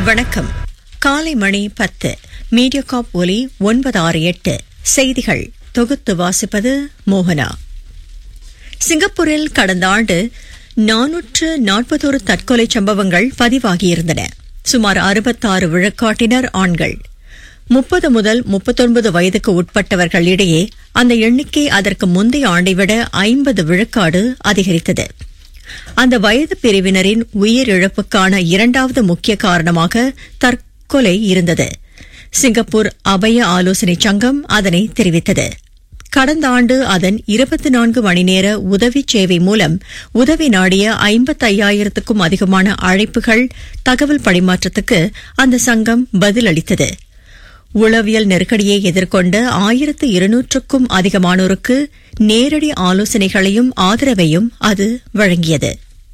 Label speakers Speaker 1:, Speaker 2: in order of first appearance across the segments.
Speaker 1: வணக்கம் காலை மணி பத்து மீடியாகாப் ஒலி ஒன்பது ஆறு எட்டு செய்திகள் தொகுத்து வாசிப்பது மோகனா சிங்கப்பூரில் கடந்த ஆண்டு நானூற்று நாற்பத்தோரு தற்கொலை சம்பவங்கள் பதிவாகியிருந்தன சுமார் அறுபத்தாறு விழுக்காட்டினர் ஆண்கள் முப்பது முதல் முப்பத்தொன்பது வயதுக்கு உட்பட்டவர்கள் இடையே அந்த எண்ணிக்கை அதற்கு முந்தைய ஆண்டை விட ஐம்பது விழுக்காடு அதிகரித்தது அந்த வயது பிரிவினரின் உயிரிழப்புக்கான இரண்டாவது முக்கிய காரணமாக தற்கொலை இருந்தது சிங்கப்பூர் அபய ஆலோசனை சங்கம் அதனை தெரிவித்தது கடந்த ஆண்டு அதன் இருபத்தி நான்கு மணி நேர உதவி சேவை மூலம் உதவி நாடிய ஐம்பத்தையாயிரத்துக்கும் அதிகமான அழைப்புகள் தகவல் பரிமாற்றத்துக்கு அந்த சங்கம் பதிலளித்தது உளவியல் நெருக்கடியை எதிர்கொண்ட ஆயிரத்து இருநூற்றுக்கும் அதிகமானோருக்கு நேரடி ஆலோசனைகளையும் ஆதரவையும் அது வழங்கியது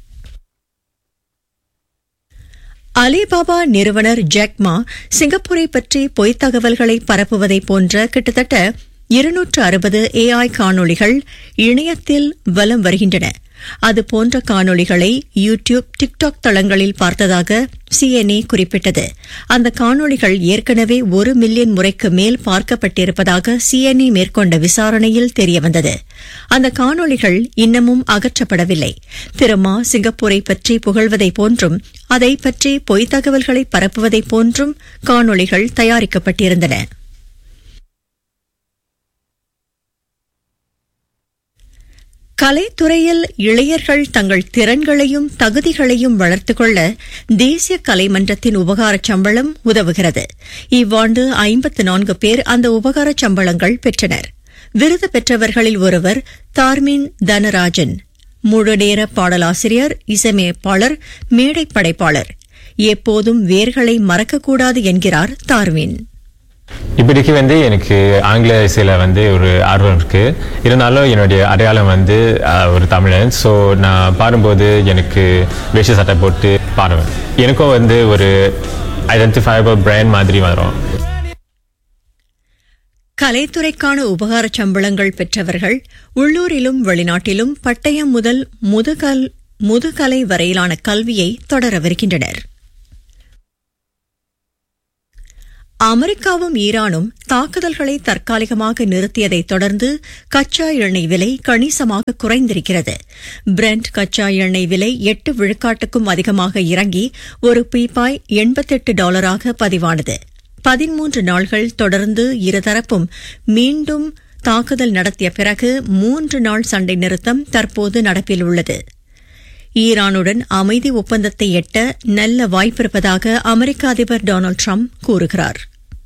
Speaker 1: அலிபாபா நிறுவனர் ஜாக்மா சிங்கப்பூரை பற்றி பொய்த் தகவல்களை பரப்புவதை போன்ற கிட்டத்தட்ட இருநூற்று அறுபது ஏஐ காணொளிகள் இணையத்தில் வலம் வருகின்றன அது போன்ற காணொளிகளை யூ டியூப் டிக்டாக் தளங்களில் பார்த்ததாக சிஎன்ஏ குறிப்பிட்டது அந்த காணொளிகள் ஏற்கனவே ஒரு மில்லியன் முறைக்கு மேல் பார்க்கப்பட்டிருப்பதாக சிஎன்ஏ மேற்கொண்ட விசாரணையில் தெரியவந்தது அந்த காணொளிகள் இன்னமும் அகற்றப்படவில்லை பிரமா சிங்கப்பூரை பற்றி புகழ்வதை போன்றும் அதை பற்றி பொய்த் தகவல்களை பரப்புவதை போன்றும் காணொளிகள் தயாரிக்கப்பட்டிருந்தன கலைத்துறையில் இளையர்கள் தங்கள் திறன்களையும் தகுதிகளையும் வளர்த்துக் கொள்ள தேசிய கலைமன்றத்தின் உபகாரச் சம்பளம் உதவுகிறது இவ்வாண்டு ஐம்பத்து நான்கு பேர் அந்த உபகாரச் சம்பளங்கள் பெற்றனர் விருது பெற்றவர்களில் ஒருவர் தார்மின் தனராஜன் முழுநேர பாடலாசிரியர் இசையமைப்பாளர் மேடை படைப்பாளர் எப்போதும் வேர்களை மறக்கக்கூடாது என்கிறார் தார்மின்
Speaker 2: இப்படிக்கு வந்து எனக்கு ஆங்கில இசையில் வந்து ஒரு ஆர்வம் இருக்கு இருந்தாலும் என்னுடைய அடையாளம் வந்து அஹ், ஒரு தமிழன் ஸோ நான் பாடும்போது எனக்கு வேஷ்டி சட்டை போட்டு பாடுவேன் எனக்கும் வந்து ஒரு ஐடென்டிஃபைபிள் பிராண்ட் மாதிரி வரும்
Speaker 1: கலைத்துறைக்கான உபகாரச் சம்பளங்கள் பெற்றவர்கள் உள்ளூரிலும் வெளிநாட்டிலும் பட்டயம் முதல் முதுகல் முதுகலை வரையிலான கல்வியை தொடரவிருக்கின்றனர் அமெரிக்காவும் ஈரானும் தாக்குதல்களை தற்காலிகமாக நிறுத்தியதைத் தொடர்ந்து கச்சா எண்ணெய் விலை கணிசமாக குறைந்திருக்கிறது பிரெண்ட் கச்சா எண்ணெய் விலை எட்டு விழுக்காட்டுக்கும் அதிகமாக இறங்கி ஒரு பீப்பாய் எண்பத்தெட்டு டாலராக பதிவானது பதிமூன்று நாள்கள் தொடர்ந்து இருதரப்பும் மீண்டும் தாக்குதல் நடத்திய பிறகு மூன்று நாள் சண்டை நிறுத்தம் தற்போது நடப்பில் உள்ளது ஈரானுடன் அமைதி ஒப்பந்தத்தை எட்ட நல்ல வாய்ப்பிருப்பதாக அமெரிக்க அதிபர் டொனால்டு ட்ரம்ப் கூறுகிறார்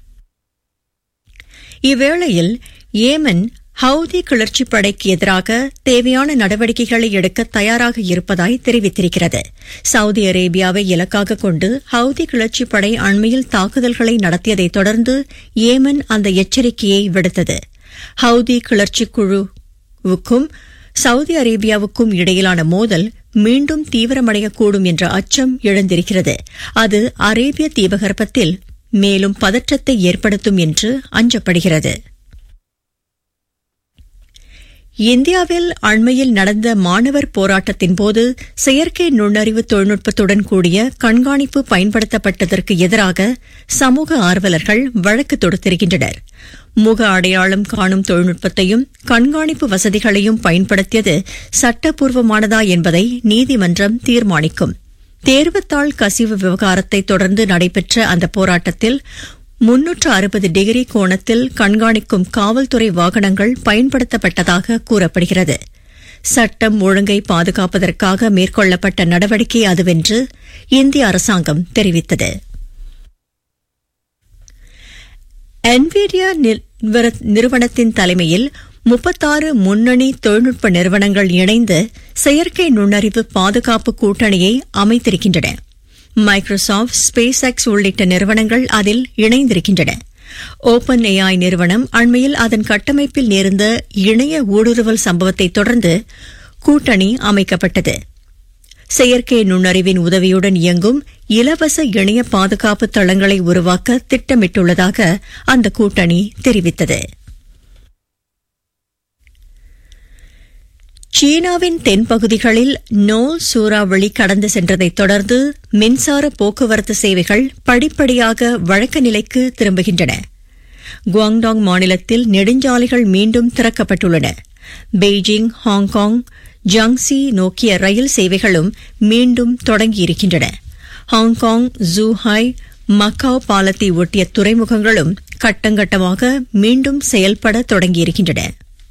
Speaker 1: இவ்வேளையில் ஏமன் ஹவுதி கிளர்ச்சிப் படைக்கு எதிராக தேவையான நடவடிக்கைகளை எடுக்க தயாராக இருப்பதாய் தெரிவித்திருக்கிறது சவுதி அரேபியாவை இலக்காக கொண்டு ஹவுதி கிளர்ச்சிப் படை அண்மையில் தாக்குதல்களை நடத்தியதைத் தொடர்ந்து ஏமன் அந்த எச்சரிக்கையை விடுத்தது ஹவுதி கிளர்ச்சிக் குழுவுக்கும் சவுதி அரேபியாவுக்கும் இடையிலான மோதல் மீண்டும் தீவிரமடையக்கூடும் என்ற அச்சம் எழுந்திருக்கிறது அது அரேபிய தீபகற்பத்தில் மேலும் பதற்றத்தை ஏற்படுத்தும் என்று அஞ்சப்படுகிறது இந்தியாவில் அண்மையில் நடந்த மாணவர் போராட்டத்தின் போது செயற்கை நுண்ணறிவு தொழில்நுட்பத்துடன் கூடிய கண்காணிப்பு பயன்படுத்தப்பட்டதற்கு எதிராக சமூக ஆர்வலர்கள் வழக்கு தொடுத்திருக்கின்றனர் முக அடையாளம் காணும் தொழில்நுட்பத்தையும் கண்காணிப்பு வசதிகளையும் பயன்படுத்தியது சட்டப்பூர்வமானதா என்பதை நீதிமன்றம் தீர்மானிக்கும் தேர்வுத்தாள் கசிவு விவகாரத்தை தொடர்ந்து நடைபெற்ற அந்த போராட்டத்தில் முன்னூற்று அறுபது டிகிரி கோணத்தில் கண்காணிக்கும் காவல்துறை வாகனங்கள் பயன்படுத்தப்பட்டதாக கூறப்படுகிறது சட்டம் ஒழுங்கை பாதுகாப்பதற்காக மேற்கொள்ளப்பட்ட நடவடிக்கை அதுவென்று இந்திய அரசாங்கம் தெரிவித்தது என்விடியா நிறுவனத்தின் தலைமையில் முப்பத்தாறு முன்னணி தொழில்நுட்ப நிறுவனங்கள் இணைந்து செயற்கை நுண்ணறிவு பாதுகாப்பு கூட்டணியை அமைத்திருக்கின்றன மைக்ரோசாஃப்ட் ஸ்பேஸ் எக்ஸ் உள்ளிட்ட நிறுவனங்கள் அதில் இணைந்திருக்கின்றன ஓபன் ஏஐ நிறுவனம் அண்மையில் அதன் கட்டமைப்பில் நேர்ந்த இணைய ஊடுருவல் சம்பவத்தை தொடர்ந்து கூட்டணி அமைக்கப்பட்டது செயற்கை நுண்ணறிவின் உதவியுடன் இயங்கும் இலவச இணைய பாதுகாப்பு தளங்களை உருவாக்க திட்டமிட்டுள்ளதாக அந்த கூட்டணி தெரிவித்தது சீனாவின் தென்பகுதிகளில் நோ சூறாவளி கடந்து சென்றதைத் தொடர்ந்து மின்சார போக்குவரத்து சேவைகள் படிப்படியாக வழக்க நிலைக்கு திரும்புகின்றன குவாங்டாங் மாநிலத்தில் நெடுஞ்சாலைகள் மீண்டும் திறக்கப்பட்டுள்ளன பெய்ஜிங் ஹாங்காங் ஜாங்சி நோக்கிய ரயில் சேவைகளும் மீண்டும் தொடங்கியிருக்கின்றன ஹாங்காங் ஜூஹாய் மக்காவ் பாலத்தை ஒட்டிய துறைமுகங்களும் கட்டங்கட்டமாக மீண்டும் செயல்பட தொடங்கியிருக்கின்றன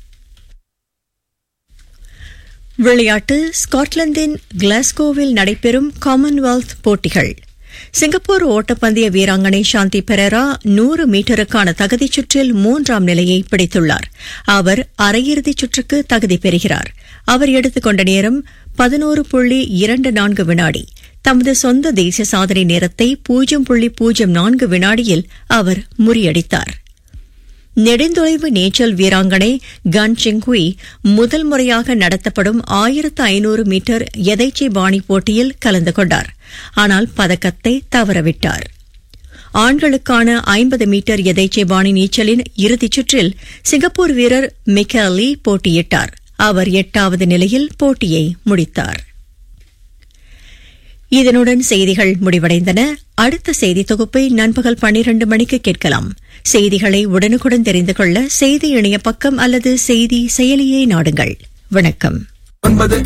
Speaker 1: விளையாட்டு ஸ்காட்லாந்தின் கிளாஸ்கோவில் நடைபெறும் காமன்வெல்த் போட்டிகள் சிங்கப்பூர் ஓட்டப்பந்தய வீராங்கனை சாந்தி பெரேரா நூறு மீட்டருக்கான தகுதிச் சுற்றில் மூன்றாம் நிலையை பிடித்துள்ளார் அவர் அரையிறுதிச் சுற்றுக்கு தகுதி பெறுகிறார் அவர் எடுத்துக்கொண்ட நேரம் பதினோரு புள்ளி இரண்டு நான்கு வினாடி தமது சொந்த தேசிய சாதனை நேரத்தை பூஜ்ஜியம் புள்ளி பூஜ்ஜியம் நான்கு வினாடியில் அவர் முறியடித்தார் நெடுந்தொலைவு நீச்சல் வீராங்கனை கன் சிங்குய் முதல் முறையாக நடத்தப்படும் ஆயிரத்து ஐநூறு மீட்டர் எதைச்சி பாணி போட்டியில் கலந்து கொண்டார் ஆனால் பதக்கத்தை தவறவிட்டார் ஆண்களுக்கான ஐம்பது மீட்டர் எதைச்சை பாணி நீச்சலின் இறுதிச் சுற்றில் சிங்கப்பூர் வீரர் மிக்கலி போட்டியிட்டார் அவர் எட்டாவது நிலையில் போட்டியை முடித்தார் இதனுடன் செய்திகள் முடிவடைந்தன அடுத்த செய்தி தொகுப்பை நண்பகல் பன்னிரண்டு மணிக்கு கேட்கலாம் செய்திகளை உடனுக்குடன் தெரிந்து கொள்ள செய்தி இணைய பக்கம் அல்லது செய்தி செயலியை நாடுங்கள் வணக்கம்
Speaker 3: ஒன்பது